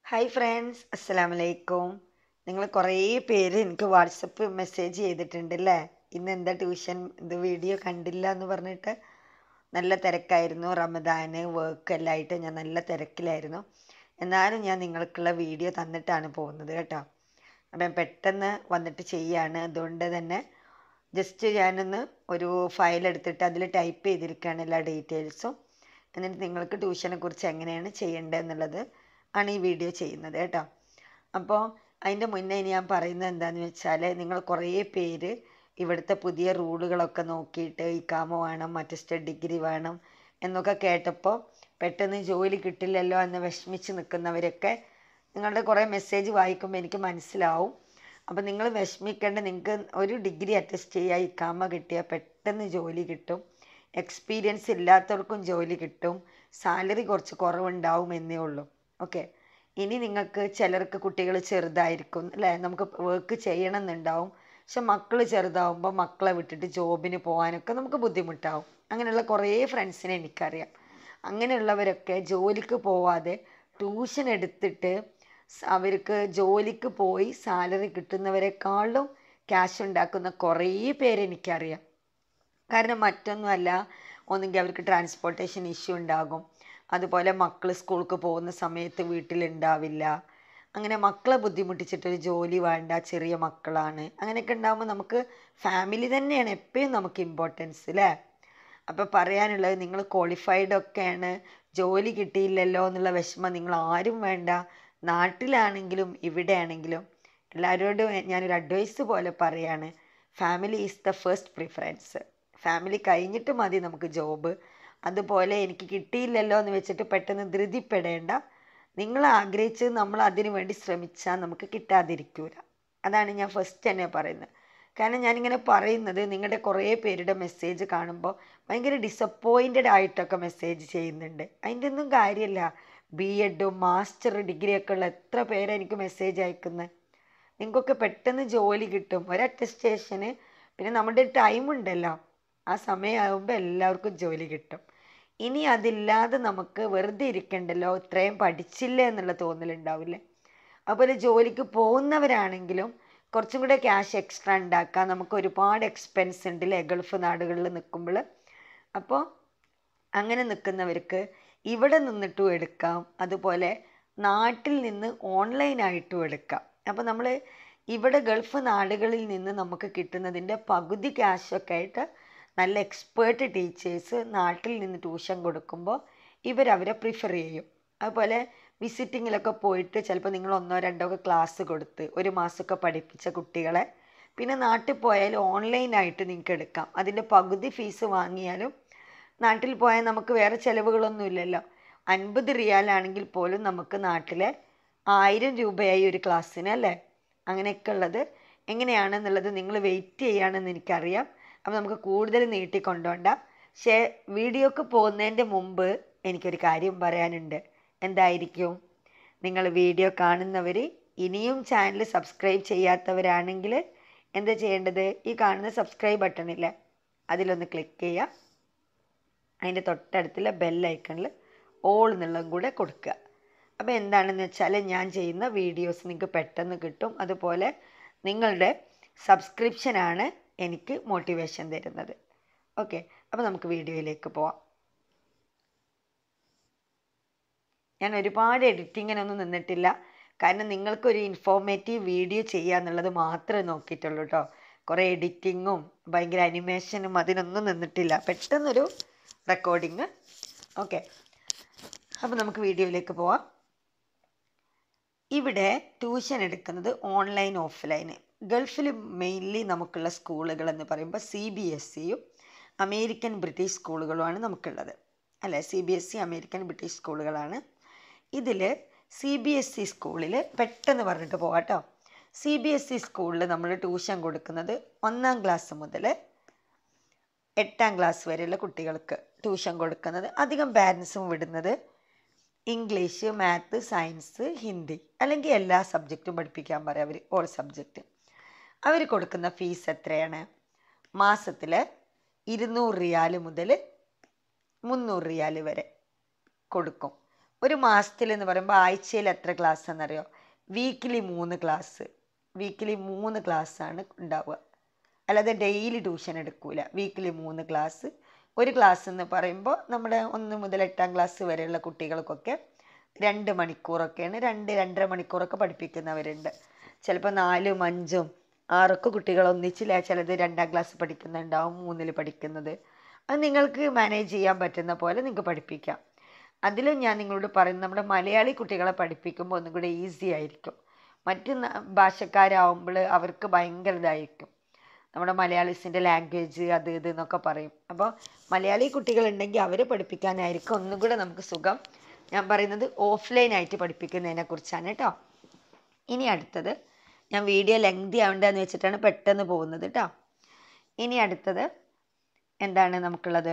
hi friends അസ്സലാമു അലൈക്കും നിങ്ങൾ കുറേ പേര് എനിക്ക് വാട്സപ്പ് മെസ്സേജ് ചെയ്തിട്ടുണ്ടല്ലേ ഇന്ന് എന്താ ട്യൂഷൻ ഇത് വീഡിയോ കണ്ടില്ല എന്ന് പറഞ്ഞിട്ട് നല്ല തിരക്കായിരുന്നു റമദാന് വർക്ക് എല്ലാം ആയിട്ട് ഞാൻ നല്ല തിരക്കിലായിരുന്നു എന്നാലും ഞാൻ നിങ്ങൾക്കുള്ള വീഡിയോ തന്നിട്ടാണ് പോകുന്നത് കേട്ടോ അപ്പം പെട്ടെന്ന് വന്നിട്ട് ചെയ്യാണ് അതുകൊണ്ട് തന്നെ ജസ്റ്റ് ഞാനൊന്ന് ഒരു ഫയൽ എടുത്തിട്ട് അതിൽ ടൈപ്പ് ചെയ്തിരിക്കുകയാണ് എല്ലാ ഡീറ്റെയിൽസും എന്നിട്ട് നിങ്ങൾക്ക് ട്യൂഷനെ കുറിച്ച് എങ്ങനെയാണ് ചെയ്യേണ്ടത് എന്നുള്ളത് ആണ് ഈ വീഡിയോ ചെയ്യുന്നത് കേട്ടോ അപ്പോൾ അതിൻ്റെ മുന്നേ ഇനി ഞാൻ പറയുന്നത് എന്താണെന്ന് വെച്ചാൽ നിങ്ങൾ കുറേ പേര് ഇവിടുത്തെ പുതിയ റൂളുകളൊക്കെ നോക്കിയിട്ട് ഇക്കാമ വേണം മറ്റസ്റ്റ് ഡിഗ്രി വേണം എന്നൊക്കെ കേട്ടപ്പോൾ പെട്ടെന്ന് ജോലി കിട്ടില്ലല്ലോ എന്ന് വിഷമിച്ച് നിൽക്കുന്നവരൊക്കെ നിങ്ങളുടെ കുറേ മെസ്സേജ് വായിക്കുമ്പോൾ എനിക്ക് മനസ്സിലാവും അപ്പോൾ നിങ്ങൾ വിഷമിക്കേണ്ട നിങ്ങൾക്ക് ഒരു ഡിഗ്രി അറ്റസ്റ്റ് ചെയ്യുക ഇക്കാമ കിട്ടിയാൽ പെട്ടെന്ന് ജോലി കിട്ടും എക്സ്പീരിയൻസ് ഇല്ലാത്തവർക്കും ജോലി കിട്ടും സാലറി കുറച്ച് കുറവുണ്ടാവും എന്നേ ഉള്ളൂ ഓക്കെ ഇനി നിങ്ങൾക്ക് ചിലർക്ക് കുട്ടികൾ ചെറുതായിരിക്കും അല്ലേ നമുക്ക് വർക്ക് ചെയ്യണം എന്നുണ്ടാവും പക്ഷെ മക്കൾ ചെറുതാവുമ്പോൾ മക്കളെ വിട്ടിട്ട് ജോബിന് പോകാനൊക്കെ നമുക്ക് ബുദ്ധിമുട്ടാവും അങ്ങനെയുള്ള കുറേ ഫ്രണ്ട്സിനെ എനിക്കറിയാം അങ്ങനെയുള്ളവരൊക്കെ ജോലിക്ക് പോവാതെ ട്യൂഷൻ എടുത്തിട്ട് അവർക്ക് ജോലിക്ക് പോയി സാലറി കിട്ടുന്നവരെക്കാളും ക്യാഷ് ഉണ്ടാക്കുന്ന കുറേ പേരെ എനിക്കറിയാം കാരണം മറ്റൊന്നുമല്ല ഒന്നുകിൽ അവർക്ക് ട്രാൻസ്പോർട്ടേഷൻ ഇഷ്യൂ ഉണ്ടാകും അതുപോലെ മക്കൾ സ്കൂൾക്ക് പോകുന്ന സമയത്ത് വീട്ടിലുണ്ടാവില്ല അങ്ങനെ മക്കളെ ബുദ്ധിമുട്ടിച്ചിട്ടൊരു ജോലി വേണ്ട ചെറിയ മക്കളാണ് അങ്ങനെയൊക്കെ ഉണ്ടാകുമ്പോൾ നമുക്ക് ഫാമിലി തന്നെയാണ് എപ്പോഴും നമുക്ക് ഇമ്പോർട്ടൻസ് അല്ലേ അപ്പോൾ പറയാനുള്ളത് നിങ്ങൾ ക്വാളിഫൈഡ് ഒക്കെയാണ് ജോലി കിട്ടിയില്ലല്ലോ എന്നുള്ള വിഷമം നിങ്ങൾ ആരും വേണ്ട നാട്ടിലാണെങ്കിലും ഇവിടെ ആണെങ്കിലും എല്ലാവരോടും ഞാനൊരു അഡ്വൈസ് പോലെ പറയാണ് family is the first preference family കഴിഞ്ഞിട്ട് മതി നമുക്ക് ജോബ് അതുപോലെ എനിക്ക് കിട്ടിയില്ലല്ലോ എന്ന് വെച്ചിട്ട് പെട്ടെന്ന് ധൃതിപ്പെടേണ്ട നിങ്ങൾ ആഗ്രഹിച്ചത് നമ്മൾ അതിനു വേണ്ടി ശ്രമിച്ചാൽ നമുക്ക് കിട്ടാതിരിക്കൂല അതാണ് ഞാൻ ഫസ്റ്റ് തന്നെ പറയുന്നത് കാരണം ഞാനിങ്ങനെ പറയുന്നത് നിങ്ങളുടെ കുറേ പേരുടെ മെസ്സേജ് കാണുമ്പോൾ ഭയങ്കര ഡിസപ്പോയിൻറ്റഡ് ആയിട്ടൊക്കെ മെസ്സേജ് ചെയ്യുന്നുണ്ട് അതിൻ്റെ ഒന്നും കാര്യമില്ല ബി എഡും മാസ്റ്റർ ഡിഗ്രിയൊക്കെ ഉള്ള എത്ര പേരെ എനിക്ക് മെസ്സേജ് അയക്കുന്നത് നിങ്ങൾക്കൊക്കെ പെട്ടെന്ന് ജോലി കിട്ടും ഒരു അറ്റസ്റ്റേഷന് പിന്നെ നമ്മുടെ ടൈം ഉണ്ടല്ലോ ആ സമയമാകുമ്പോൾ എല്ലാവർക്കും ജോലി കിട്ടും ഇനി അതില്ലാതെ നമുക്ക് വെറുതെ ഇരിക്കണ്ടല്ലോ ഇത്രയും പഠിച്ചില്ല എന്നുള്ള തോന്നലുണ്ടാവില്ലേ അതുപോലെ ജോലിക്ക് പോകുന്നവരാണെങ്കിലും കുറച്ചും കൂടെ ക്യാഷ് എക്സ്ട്രാ ഉണ്ടാക്കാം നമുക്ക് ഒരുപാട് എക്സ്പെൻസ് ഉണ്ട് അല്ലേ ഗൾഫ് നാടുകളിൽ നിൽക്കുമ്പോൾ അപ്പോൾ അങ്ങനെ നിൽക്കുന്നവർക്ക് ഇവിടെ നിന്നിട്ടും എടുക്കാം അതുപോലെ നാട്ടിൽ നിന്ന് ഓൺലൈനായിട്ടും എടുക്കാം അപ്പോൾ നമ്മൾ ഇവിടെ ഗൾഫ് നാടുകളിൽ നിന്ന് നമുക്ക് കിട്ടുന്നതിൻ്റെ പകുതി ക്യാഷൊക്കെ ആയിട്ട് നല്ല എക്സ്പേർട്ട് ടീച്ചേഴ്സ് നാട്ടിൽ നിന്ന് ട്യൂഷൻ കൊടുക്കുമ്പോൾ ഇവരവരെ പ്രിഫർ ചെയ്യും അതുപോലെ വിസിറ്റിങ്ങിലൊക്കെ പോയിട്ട് ചിലപ്പോൾ നിങ്ങൾ ഒന്നോ രണ്ടോ ഒക്കെ ക്ലാസ് കൊടുത്ത് ഒരു മാസമൊക്കെ പഠിപ്പിച്ച കുട്ടികളെ പിന്നെ നാട്ടിൽ പോയാൽ ഓൺലൈനായിട്ട് നിങ്ങൾക്ക് എടുക്കാം അതിൻ്റെ പകുതി ഫീസ് വാങ്ങിയാലും നാട്ടിൽ പോയാൽ നമുക്ക് വേറെ ചിലവുകളൊന്നും ഇല്ലല്ലോ അൻപത് റിയാലാണെങ്കിൽ പോലും നമുക്ക് നാട്ടിലെ ആയിരം രൂപയായി ഒരു ക്ലാസ്സിന് അല്ലേ അങ്ങനെയൊക്കെ ഉള്ളത് എങ്ങനെയാണെന്നുള്ളത് നിങ്ങൾ വെയിറ്റ് ചെയ്യുകയാണെന്ന് എനിക്കറിയാം അപ്പോൾ നമുക്ക് കൂടുതൽ നീട്ടിക്കൊണ്ടോണ്ട പക്ഷേ വീഡിയോക്ക് പോകുന്നതിൻ്റെ മുമ്പ് എനിക്കൊരു കാര്യം പറയാനുണ്ട് എന്തായിരിക്കും നിങ്ങൾ വീഡിയോ കാണുന്നവർ ഇനിയും ചാനൽ സബ്സ്ക്രൈബ് ചെയ്യാത്തവരാണെങ്കിൽ എന്താ ചെയ്യേണ്ടത് ഈ കാണുന്ന സബ്സ്ക്രൈബ് ബട്ടണില്ലേ അതിലൊന്ന് ക്ലിക്ക് ചെയ്യുക അതിൻ്റെ തൊട്ടടുത്തുള്ള ബെല്ലൈക്കണിൽ ഓൾ എന്നുള്ളതും കൂടെ കൊടുക്കുക അപ്പോൾ എന്താണെന്ന് വെച്ചാൽ ഞാൻ ചെയ്യുന്ന വീഡിയോസ് നിങ്ങൾക്ക് പെട്ടെന്ന് കിട്ടും അതുപോലെ നിങ്ങളുടെ സബ്സ്ക്രിപ്ഷനാണ് എനിക്ക് മോട്ടിവേഷൻ തരുന്നത് ഓക്കെ അപ്പോൾ നമുക്ക് വീഡിയോയിലേക്ക് പോവാം ഞാൻ ഒരുപാട് എഡിറ്റിങ്ങിനൊന്നും നിന്നിട്ടില്ല കാരണം നിങ്ങൾക്കൊരു ഇൻഫോർമേറ്റീവ് വീഡിയോ ചെയ്യുക എന്നുള്ളത് മാത്രമേ നോക്കിയിട്ടുള്ളൂ കേട്ടോ കുറേ എഡിറ്റിങ്ങും ഭയങ്കര അനിമേഷനും അതിനൊന്നും നിന്നിട്ടില്ല പെട്ടെന്നൊരു റെക്കോർഡിങ് ഓക്കെ അപ്പോൾ നമുക്ക് വീഡിയോയിലേക്ക് പോവാം ഇവിടെ ട്യൂഷൻ എടുക്കുന്നത് ഓൺലൈൻ ഓഫ്ലൈന് ഗൾഫിൽ മെയിൻലി നമുക്കുള്ള സ്കൂളുകൾ എന്ന് പറയുമ്പോൾ സി ബി എസ് സിയും അമേരിക്കൻ ബ്രിട്ടീഷ് സ്കൂളുകളുമാണ് നമുക്കുള്ളത് അല്ലേ C B S C American British സ്കൂളുകളാണ് ഇതിൽ സി ബി എസ് സി സ്കൂളിൽ പെട്ടെന്ന് പറഞ്ഞിട്ട് പോകാം കേട്ടോ സി ബി എസ് സി സ്കൂളിൽ നമ്മൾ ട്യൂഷൻ കൊടുക്കുന്നത് ഒന്നാം ക്ലാസ് മുതൽ എട്ടാം ക്ലാസ് വരെയുള്ള കുട്ടികൾക്ക് ട്യൂഷൻ കൊടുക്കുന്നത് അധികം പാരൻസും വിടുന്നത് ഇംഗ്ലീഷ് മാത്ത് സയൻസ് ഹിന്ദി അല്ലെങ്കിൽ എല്ലാ സബ്ജക്റ്റും പഠിപ്പിക്കാൻ പറയാം അവർ ഓൾ സബ്ജക്റ്റ് അവർ കൊടുക്കുന്ന ഫീസ് എത്രയാണ് മാസത്തിൽ ഇരുന്നൂറ് റിയാൽ മുതൽ മുന്നൂറ് റിയാൽ വരെ കൊടുക്കും ഒരു മാസത്തിൽ എന്ന് പറയുമ്പോൾ ആഴ്ചയിൽ എത്ര ക്ലാസ് എന്നറിയോ വീക്കിലി മൂന്ന് ക്ലാസ് വീക്കിലി മൂന്ന് ക്ലാസ്സാണ് ഉണ്ടാവുക അല്ലാതെ ഡെയിലി ട്യൂഷൻ എടുക്കൂല വീക്കിലി മൂന്ന് ക്ലാസ് ഒരു ക്ലാസ് എന്ന് പറയുമ്പോൾ നമ്മുടെ ഒന്ന് മുതൽ എട്ടാം ക്ലാസ് വരെയുള്ള കുട്ടികൾക്കൊക്കെ രണ്ട് മണിക്കൂറൊക്കെയാണ് രണ്ട് രണ്ടര മണിക്കൂറൊക്കെ പഠിപ്പിക്കുന്നവരുണ്ട് ചിലപ്പോൾ നാലും അഞ്ചും ആറൊക്കെ കുട്ടികൾ ഒന്നിച്ചില്ല ചിലത് രണ്ടാം ക്ലാസ് പഠിക്കുന്നുണ്ടാവും മൂന്നിൽ പഠിക്കുന്നത് അത് നിങ്ങൾക്ക് മാനേജ് ചെയ്യാൻ പറ്റുന്ന പോലെ നിങ്ങൾക്ക് പഠിപ്പിക്കാം അതിലും ഞാൻ നിങ്ങളോട് പറയുന്നത് നമ്മുടെ മലയാളി കുട്ടികളെ പഠിപ്പിക്കുമ്പോൾ ഒന്നും കൂടെ ഈസി ആയിരിക്കും മറ്റ് ന- ഭാഷക്കാരാവുമ്പോൾ അവർക്ക് ഭയങ്കര ഇതായിരിക്കും നമ്മുടെ മലയാളീസിൻ്റെ ലാംഗ്വേജ് അത് ഇത് എന്നൊക്കെ പറയും അപ്പോൾ മലയാളി കുട്ടികളുണ്ടെങ്കിൽ അവരെ പഠിപ്പിക്കാനായിരിക്കും ഒന്നും കൂടെ നമുക്ക് സുഖം ഞാൻ പറയുന്നത് ഓഫ്ലൈൻ ആയിട്ട് പഠിപ്പിക്കുന്നതിനെ കുറിച്ചാണ് കേട്ടോ ഇനി അടുത്തത് ഞാൻ വീഡിയോ ലെങ്തി ആവണ്ടെന്ന് വെച്ചിട്ടാണ് പെട്ടെന്ന് പോകുന്നത് കേട്ടോ ഇനി അടുത്തത് എന്താണ് നമുക്കുള്ളത്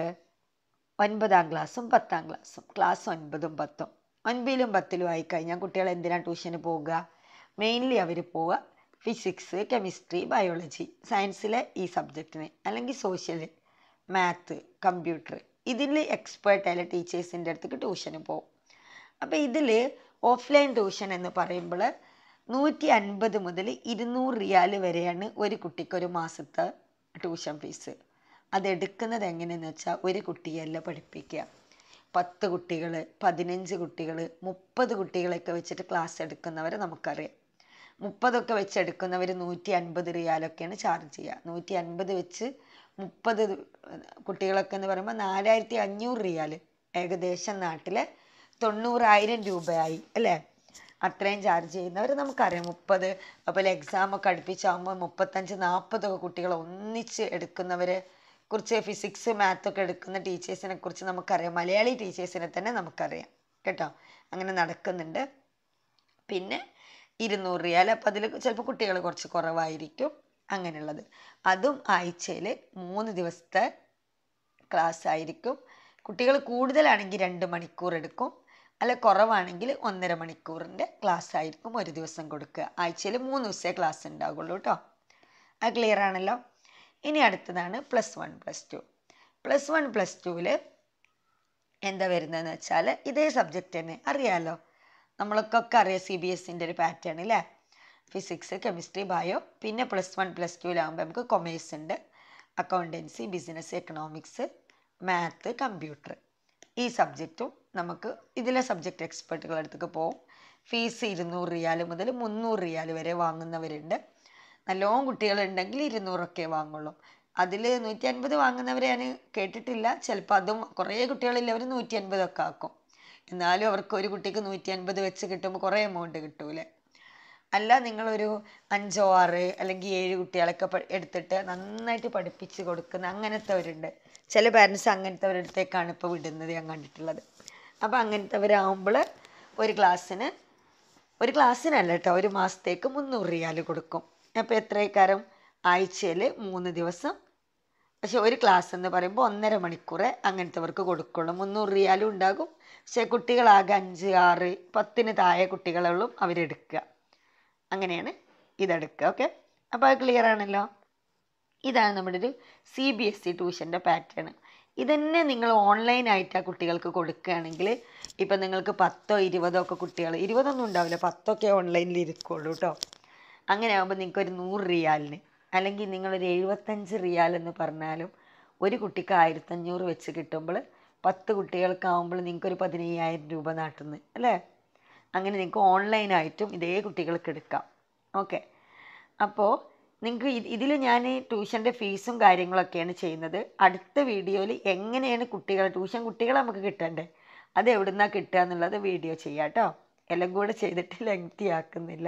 ഒൻപതാം ക്ലാസ്സും പത്താം ക്ലാസ്സും ക്ലാസ് ഒൻപതും പത്തും ഒൻപതിലും പത്തിലും ആയി കഴിഞ്ഞാൽ കുട്ടികൾ എന്തിനാണ് ട്യൂഷന് പോവുക മെയിൻലി അവർ പോവുക ഫിസിക്സ് കെമിസ്ട്രി ബയോളജി സയൻസിലെ ഈ സബ്ജക്റ്റിന് അല്ലെങ്കിൽ സോഷ്യൽ മാത്ത് കമ്പ്യൂട്ടർ ഇതിൽ എക്സ്പേർട്ട് ആയ ടീച്ചേഴ്സിൻ്റെ അടുത്തേക്ക് ട്യൂഷന് പോകും അപ്പോൾ ഇതിൽ ഓഫ്ലൈൻ ട്യൂഷൻ എന്ന് പറയുമ്പോൾ നൂറ്റി അൻപത് മുതൽ ഇരുന്നൂറ് റിയാൽ വരെയാണ് ഒരു കുട്ടിക്ക് ഒരു മാസത്തെ ട്യൂഷൻ ഫീസ് അതെടുക്കുന്നത് എങ്ങനെയെന്ന് വെച്ചാൽ ഒരു കുട്ടിയല്ല പഠിപ്പിക്കുക പത്ത് കുട്ടികൾ പതിനഞ്ച് കുട്ടികൾ മുപ്പത് കുട്ടികളൊക്കെ വെച്ചിട്ട് ക്ലാസ് എടുക്കുന്നവരെ നമുക്കറിയാം മുപ്പതൊക്കെ വെച്ച് എടുക്കുന്നവർ നൂറ്റി അൻപത് റിയാലൊക്കെയാണ് ചാർജ് ചെയ്യുക നൂറ്റി അൻപത് വെച്ച് മുപ്പത് കുട്ടികളൊക്കെ എന്ന് പറയുമ്പോൾ നാലായിരത്തി അഞ്ഞൂറ് റിയാൽ ഏകദേശം നാട്ടിലെ തൊണ്ണൂറായിരം രൂപയായി അല്ലേ അത്രയും ചാർജ് ചെയ്യുന്നവർ നമുക്കറിയാം മുപ്പത് അതുപോലെ എക്സാം ഒക്കെ അടുപ്പിച്ചാകുമ്പോൾ മുപ്പത്തഞ്ച് നാൽപ്പതൊക്കെ കുട്ടികൾ ഒന്നിച്ച് എടുക്കുന്നവരെ കുറിച്ച് ഫിസിക്സ് മാത്ത് ഒക്കെ എടുക്കുന്ന ടീച്ചേഴ്സിനെ കുറിച്ച് നമുക്കറിയാം മലയാളി ടീച്ചേഴ്സിനെ തന്നെ നമുക്കറിയാം കേട്ടോ അങ്ങനെ നടക്കുന്നുണ്ട് പിന്നെ ഇരുന്നൂറ് റിയാൽ അപ്പം അതിൽ ചിലപ്പോൾ കുട്ടികൾ കുറച്ച് കുറവായിരിക്കും അങ്ങനെയുള്ളത് അതും ആഴ്ചയിൽ മൂന്ന് ദിവസത്തെ ക്ലാസ് ആയിരിക്കും കുട്ടികൾ കൂടുതലാണെങ്കിൽ രണ്ട് മണിക്കൂർ എടുക്കും അല്ല കുറവാണെങ്കിൽ ഒന്നര മണിക്കൂറിൻ്റെ ക്ലാസ് ആയിരിക്കും ഒരു ദിവസം കൊടുക്കുക ആഴ്ചയിൽ മൂന്ന് ദിവസമേ ക്ലാസ് ഉണ്ടാവുള്ളൂ കേട്ടോ അത് ക്ലിയർ ആണല്ലോ ഇനി അടുത്തതാണ് plus one plus two plus one plus ടുവിൽ എന്താ വരുന്നതെന്ന് വെച്ചാൽ ഇതേ സബ്ജക്റ്റ് തന്നെ അറിയാലോ നമ്മൾക്കൊക്കെ അറിയാം സി ബി എസിൻ്റെ ഒരു പാറ്റേൺ അല്ലേ ഫിസിക്സ് കെമിസ്ട്രി ബയോ പിന്നെ പ്ലസ് വൺ പ്ലസ് ടുവിലാകുമ്പോൾ നമുക്ക് കൊമേഴ്സ് ഉണ്ട് accountancy business economics math computer ഈ സബ്ജക്റ്റും നമുക്ക് ഇതിലെ സബ്ജക്റ്റ് എക്സ്പെർട്ടുകളുടെ അടുത്തേക്ക് പോകും ഫീസ് ഇരുന്നൂറ് റിയാൽ മുതൽ മുന്നൂറ് റിയാൽ വരെ വാങ്ങുന്നവരുണ്ട് നല്ലോണം കുട്ടികളുണ്ടെങ്കിൽ ഇരുന്നൂറൊക്കെ വാങ്ങുള്ളൂ അതിൽ നൂറ്റി അൻപത് വാങ്ങുന്നവരെ ഞാൻ കേട്ടിട്ടില്ല ചിലപ്പോൾ അതും കുറേ കുട്ടികളില്ലവർ നൂറ്റി അൻപതൊക്കെ ആക്കും എന്നാലും അവർക്ക് ഒരു കുട്ടിക്ക് നൂറ്റി അൻപത് വെച്ച് കിട്ടുമ്പോൾ കുറേ എമൗണ്ട് കിട്ടൂലേ അല്ല നിങ്ങളൊരു അഞ്ചോ ആറ് അല്ലെങ്കിൽ ഏഴ് കുട്ടികളൊക്കെ പ- എടുത്തിട്ട് നന്നായിട്ട് പഠിപ്പിച്ച് കൊടുക്കുന്ന അങ്ങനത്തെവരുണ്ട് ചില പാരൻസ് അങ്ങനത്തെവരടുത്തേക്കാണ് ഇപ്പോൾ വിടുന്നത് ഞാൻ കണ്ടിട്ടുള്ളത് അപ്പോൾ അങ്ങനത്തെവരാകുമ്പോൾ ഒരു ക്ലാസ്സിന് ഒരു ക്ലാസ്സിനല്ല കേട്ടോ ഒരു മാസത്തേക്ക് മുന്നൂറ് റിയാൽ കൊടുക്കും അപ്പോൾ എത്രക്കാരം ആഴ്ചയിൽ മൂന്ന് ദിവസം പക്ഷെ ഒരു ക്ലാസ് എന്ന് പറയുമ്പോൾ ഒന്നര മണിക്കൂറേ അങ്ങനത്തെവർക്ക് കൊടുക്കുള്ളൂ മുന്നൂറ് റിയാലും ഉണ്ടാകും പക്ഷെ കുട്ടികളാകെ അഞ്ച് ആറ് പത്തിന് താഴെ കുട്ടികളുള്ളൂ അവരെടുക്കുക അങ്ങനെയാണ് ഇതെടുക്കുക ഓക്കെ അപ്പോൾ അത് ക്ലിയർ ആണല്ലോ ഇതാണ് നമ്മുടെ ഒരു സി ബി എസ് ഇ ട്യൂഷൻ്റെ പാറ്റേൺ ഇതന്നെ നിങ്ങൾ ഓൺലൈനായിട്ട് ആ കുട്ടികൾക്ക് കൊടുക്കുകയാണെങ്കിൽ ഇപ്പം നിങ്ങൾക്ക് പത്തോ ഇരുപതോ ഒക്കെ കുട്ടികൾ ഇരുപതൊന്നും ഉണ്ടാവില്ല പത്തൊക്കെ ഓൺലൈനിൽ ഇരിക്കുള്ളൂ കേട്ടോ അങ്ങനെ ആകുമ്പോൾ നിങ്ങൾക്ക് ഒരു നൂറ് റിയാലിന് അല്ലെങ്കിൽ നിങ്ങളൊരു എഴുപത്തഞ്ച് റിയാൽ എന്ന് പറഞ്ഞാലും ഒരു കുട്ടിക്ക് ആയിരത്തഞ്ഞൂറ് വെച്ച് കിട്ടുമ്പോൾ പത്ത് കുട്ടികൾക്കാവുമ്പോൾ നിങ്ങൾക്ക് ഒരു പതിനയ്യായിരം രൂപ നാട്ടുന്നു അല്ലേ അങ്ങനെ നിങ്ങൾക്ക് ഓൺലൈനായിട്ടും ഇതേ കുട്ടികൾക്ക് എടുക്കാം ഓക്കെ അപ്പോൾ നിങ്ങൾക്ക് ഇതിൽ ഞാൻ ട്യൂഷൻ്റെ ഫീസും കാര്യങ്ങളൊക്കെയാണ് ചെയ്യുന്നത് അടുത്ത വീഡിയോയിൽ എങ്ങനെയാണ് കുട്ടികൾ ട്യൂഷൻ കുട്ടികളെ നമുക്ക് കിട്ടണ്ടേ അത് എവിടുന്നാണ് കിട്ടുക എന്നുള്ളത് വീഡിയോ ചെയ്യാം കേട്ടോ എല്ലാം കൂടെ ചെയ്തിട്ട് ലെങ്തി ആക്കുന്നില്ല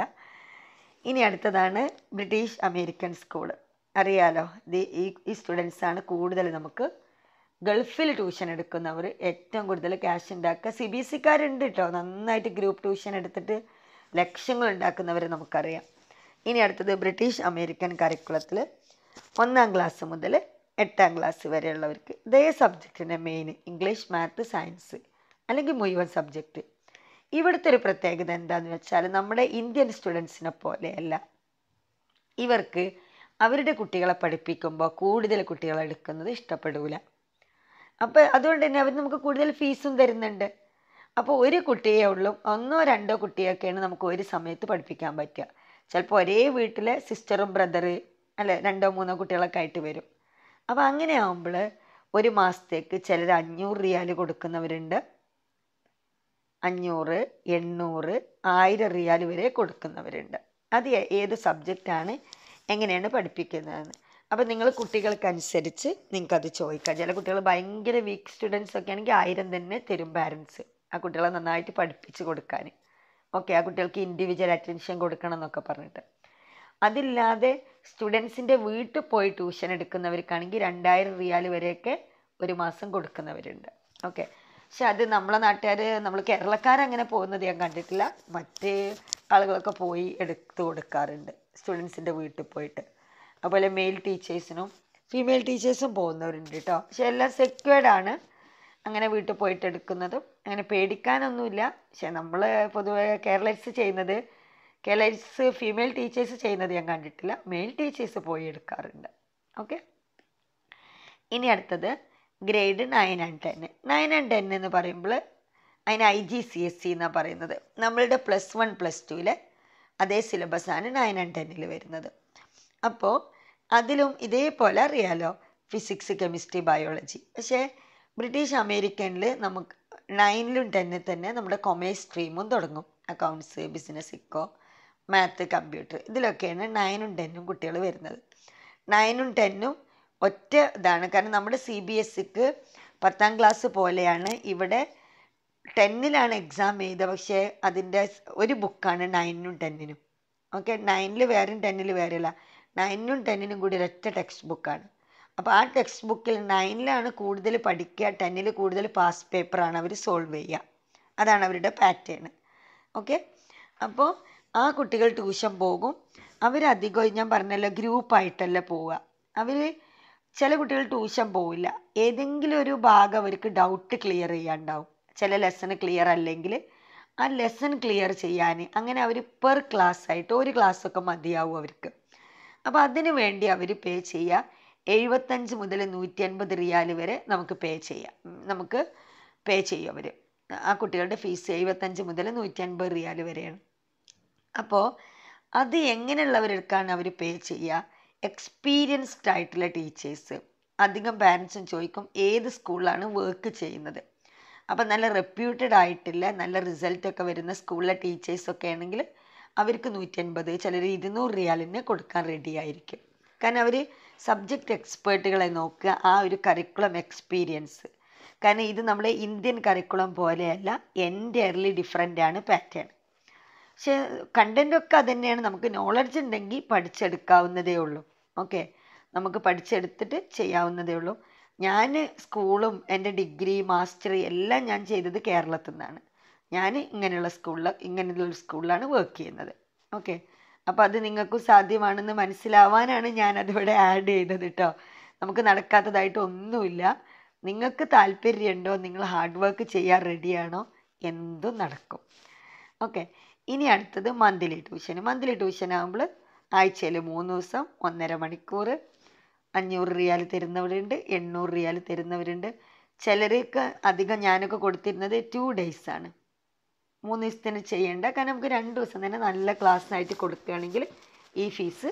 ഇനി അടുത്തതാണ് ബ്രിട്ടീഷ് അമേരിക്കൻ സ്കൂൾ അറിയാലോ ഇത് ഈ ഈ സ്റ്റുഡൻസാണ് കൂടുതൽ നമുക്ക് ഗൾഫിൽ ട്യൂഷൻ എടുക്കുന്നവർ ഏറ്റവും കൂടുതൽ ക്യാഷ് ഉണ്ടാക്കുക സി ബി എസ് സിക്കാരുണ്ട് കേട്ടോ നന്നായിട്ട് ഗ്രൂപ്പ് ട്യൂഷൻ എടുത്തിട്ട് ലക്ഷങ്ങൾ ഉണ്ടാക്കുന്നവർ നമുക്കറിയാം ഇനി അടുത്തത് ബ്രിട്ടീഷ് അമേരിക്കൻ കരിക്കുളത്തിൽ ഒന്നാം ക്ലാസ് മുതൽ എട്ടാം ക്ലാസ് വരെയുള്ളവർക്ക് ഇതേ സബ്ജക്റ്റിൻ്റെ മെയിൻ ഇംഗ്ലീഷ് മാത്ത് സയൻസ് അല്ലെങ്കിൽ മുഴുവൻ സബ്ജക്റ്റ് ഇവിടുത്തെ ഒരു പ്രത്യേകത എന്താണെന്ന് വെച്ചാൽ നമ്മുടെ ഇന്ത്യൻ സ്റ്റുഡൻസിനെ പോലെയല്ല ഇവർക്ക് അവരുടെ കുട്ടികളെ പഠിപ്പിക്കുമ്പോൾ കൂടുതൽ കുട്ടികളെ എടുക്കുന്നത് ഇഷ്ടപ്പെടില്ല അപ്പോൾ അതുകൊണ്ട് തന്നെ അവർ നമുക്ക് കൂടുതൽ ഫീസും തരുന്നുണ്ട് അപ്പോൾ ഒരു കുട്ടിയേ ഉള്ളൂ ഒന്നോ രണ്ടോ കുട്ടിയൊക്കെയാണ് നമുക്ക് ഒരു സമയത്ത് പഠിപ്പിക്കാൻ പറ്റുക ചിലപ്പോൾ ഒരേ വീട്ടിലെ സിസ്റ്ററും ബ്രദറ് അല്ലെ രണ്ടോ മൂന്നോ കുട്ടികളൊക്കെ ആയിട്ട് വരും അപ്പോൾ അങ്ങനെ ആകുമ്പോൾ ഒരു മാസത്തേക്ക് ചിലർ അഞ്ഞൂറ് റിയാൽ കൊടുക്കുന്നവരുണ്ട് അഞ്ഞൂറ് എണ്ണൂറ് ആയിരം റിയാൽ വരെ കൊടുക്കുന്നവരുണ്ട് അത് ഏ- ഏത് സബ്ജക്റ്റാണ് എങ്ങനെയാണ് പഠിപ്പിക്കുന്നതെന്ന് അപ്പോൾ നിങ്ങൾ കുട്ടികൾക്കനുസരിച്ച് നിങ്ങൾക്കത് ചോദിക്കാം ചില കുട്ടികൾ ഭയങ്കര വീക്ക് സ്റ്റുഡൻസ് ഒക്കെ ആണെങ്കിൽ ആയിരം തന്നെ തരും പാരൻസ് ആ കുട്ടികളെ നന്നായിട്ട് പഠിപ്പിച്ച് കൊടുക്കാൻ ഓക്കെ ആ കുട്ടികൾക്ക് ഇൻഡിവിജ്വൽ അറ്റൻഷൻ കൊടുക്കണം എന്നൊക്കെ പറഞ്ഞിട്ട് അതില്ലാതെ സ്റ്റുഡൻസിൻ്റെ വീട്ടിൽ പോയി ട്യൂഷൻ എടുക്കുന്നവർക്കാണെങ്കിൽ രണ്ടായിരം റിയാൽ വരെയൊക്കെ ഒരു മാസം കൊടുക്കുന്നവരുണ്ട് ഓക്കെ പക്ഷെ അത് നമ്മളെ നാട്ടുകാർ നമ്മൾ കേരളക്കാരങ്ങനെ പോകുന്നത് ഞാൻ കണ്ടിട്ടില്ല മറ്റ് ആളുകളൊക്കെ പോയി എടുത്ത് കൊടുക്കാറുണ്ട് സ്റ്റുഡൻസിൻ്റെ വീട്ടിൽ പോയിട്ട് അതുപോലെ മെയിൽ ടീച്ചേഴ്സിനും ഫീമെയിൽ ടീച്ചേഴ്സും പോകുന്നവരുണ്ട് കേട്ടോ പക്ഷെ എല്ലാം സെക്വേർഡ് ആണ് അങ്ങനെ വീട്ടിൽ പോയിട്ട് എടുക്കുന്നതും അങ്ങനെ പേടിക്കാനൊന്നുമില്ല പക്ഷെ നമ്മൾ പൊതുവെ കേരളൈറ്റ്സ് ചെയ്യുന്നത് കേരളൈറ്റ്സ് ഫീമെയിൽ ടീച്ചേഴ്സ് ചെയ്യുന്നത് ഞാൻ കണ്ടിട്ടില്ല മെയിൽ ടീച്ചേഴ്സ് പോയി എടുക്കാറുണ്ട് ഓക്കെ ഇനി അടുത്തത് grade nine and ten nine and ten എന്ന് പറയുമ്പോൾ അതിന് I G C S E എന്നാണ് പറയുന്നത് നമ്മളുടെ പ്ലസ് വൺ പ്ലസ് ടുവിലെ അതേ സിലബസാണ് നയൻ ആൻഡ് ടെന്നിൽ വരുന്നത് അപ്പോൾ അതിലും ഇതേപോലെ അറിയാലോ ഫിസിക്സ് കെമിസ്ട്രി ബയോളജി പക്ഷേ ബ്രിട്ടീഷ് അമേരിക്കനിൽ നമുക്ക് നയനിലും ടെന്നിൽ തന്നെ നമ്മുടെ കൊമേഴ്സ് സ്ട്രീമും തുടങ്ങും accounts business eco math computer ഇതിലൊക്കെയാണ് നയനും ടെന്നും കുട്ടികൾ വരുന്നത് നയനും ടെന്നും ഒറ്റ ഇതാണ് കാരണം നമ്മുടെ സി ബി എസ് സിക്ക് പത്താം ക്ലാസ് പോലെയാണ് ഇവിടെ ടെന്നിലാണ് എക്സാം ചെയ്തത് പക്ഷേ അതിൻ്റെ ഒരു ബുക്കാണ് നയനും ടെന്നിനും ഓക്കെ നയനിൽ വേറെയും ടെന്നിൽ വേറെയല്ല നയനും ടെന്നിനും കൂടി ഒരൊറ്റ ടെക്സ്റ്റ് ബുക്കാണ് അപ്പോൾ ആ ടെക്സ്റ്റ് ബുക്കിൽ നയനിലാണ് കൂടുതൽ പഠിക്കുക ടെന്നിൽ കൂടുതൽ പാസ് പേപ്പറാണ് അവർ സോൾവ് ചെയ്യുക അതാണ് അവരുടെ പാറ്റേൺ ഓക്കെ അപ്പോൾ ആ കുട്ടികൾ ട്യൂഷൻ പോകും അവരധികം ഞാൻ പറഞ്ഞല്ലോ ഗ്രൂപ്പായിട്ടല്ല പോവുക അവർ ചില കുട്ടികൾ ട്യൂഷൻ പോവില്ല ഏതെങ്കിലും ഒരു ഭാഗം അവർക്ക് ഡൗട്ട് ക്ലിയർ ചെയ്യാണ്ടാവും ചില ലെസൺ ക്ലിയർ അല്ലെങ്കിൽ ആ ലെസൺ ക്ലിയർ ചെയ്യാൻ അങ്ങനെ അവർ പെർ ക്ലാസ് ആയിട്ട് ഒരു class ഒക്കെ മതിയാവും അവർക്ക് അപ്പോൾ അതിന് വേണ്ടി അവർ പേ ചെയ്യുക എഴുപത്തഞ്ച് മുതൽ നൂറ്റി അൻപത് റിയാൽ വരെ നമുക്ക് പേ ചെയ്യാം ഉം, നമുക്ക് പേ ചെയ്യും അവർ ആ കുട്ടികളുടെ ഫീസ് എഴുപത്തഞ്ച് മുതൽ നൂറ്റി അൻപത് റിയാൽ വരെയാണ് അപ്പോൾ അത് എങ്ങനെയുള്ളവർക്കാണ് അവർ പേ ചെയ്യുക എക്സ്പീരിയൻസ്ഡ് ആയിട്ടുള്ള ടീച്ചേഴ്സ് അധികം പാരൻസും ചോദിക്കും ഏത് സ്കൂളിലാണ് വർക്ക് ചെയ്യുന്നത് അപ്പം നല്ല റെപ്യൂട്ടഡ് ആയിട്ടില്ല നല്ല റിസൾട്ടൊക്കെ വരുന്ന സ്കൂളിലെ ടീച്ചേഴ്സൊക്കെ ആണെങ്കിൽ അവർക്ക് നൂറ്റി അൻപത് ചിലർ ഇരുന്നൂറ് റിയാലിന് കൊടുക്കാൻ റെഡി ആയിരിക്കും കാരണം അവർ സബ്ജക്റ്റ് എക്സ്പേർട്ടുകളെ നോക്കുക ആ ഒരു കരിക്കുളം എക്സ്പീരിയൻസ് കാരണം ഇത് നമ്മുടെ ഇന്ത്യൻ കരിക്കുളം പോലെയല്ല എൻറ്റയർലി ഡിഫറെൻ്റ് ആണ് പാറ്റേൺ പക്ഷേ കണ്ടൻ്റൊക്കെ അത് തന്നെയാണ് നമുക്ക് നോളജ് ഉണ്ടെങ്കിൽ പഠിച്ചെടുക്കാവുന്നതേ ഉള്ളൂ ഓക്കെ നമുക്ക് പഠിച്ചെടുത്തിട്ട് ചെയ്യാവുന്നതേ ഉള്ളൂ ഞാൻ സ്കൂളും എൻ്റെ ഡിഗ്രി മാസ്റ്റർ എല്ലാം ഞാൻ ചെയ്തത് കേരളത്തിൽ നിന്നാണ് ഞാൻ ഇങ്ങനെയുള്ള സ്കൂളിൽ ഇങ്ങനെയുള്ള സ്കൂളിലാണ് വർക്ക് ചെയ്യുന്നത് ഓക്കെ അപ്പോൾ അത് നിങ്ങൾക്കും സാധ്യമാണെന്ന് മനസ്സിലാവാനാണ് ഞാൻ അതിവിടെ ആഡ് ചെയ്തത് കേട്ടോ നമുക്ക് നടക്കാത്തതായിട്ട് ഒന്നുമില്ല നിങ്ങൾക്ക് താല്പര്യമുണ്ടോ നിങ്ങൾ ഹാർഡ് വർക്ക് ചെയ്യാൻ റെഡിയാണോ എന്തും നടക്കും ഓക്കെ ഇനി അടുത്തത് മന്ത്ലി ട്യൂഷൻ മന്ത്ലി ട്യൂഷൻ ആകുമ്പോൾ ആഴ്ചയിൽ മൂന്ന് ദിവസം ഒന്നര മണിക്കൂർ അഞ്ഞൂറ് റിയാൽ തരുന്നവരുണ്ട് എണ്ണൂറ് റിയാൽ തരുന്നവരുണ്ട് ചിലർക്ക് അധികം ഞാനൊക്കെ കൊടുത്തിരുന്നത് ടു ഡേയ്സ് ആണ് മൂന്ന് ദിവസത്തിന് ചെയ്യേണ്ട കാരണം നമുക്ക് രണ്ട് ദിവസം തന്നെ നല്ല ക്ലാസ് ആയിട്ട് കൊടുക്കുകയാണെങ്കിൽ ഈ ഫീസ്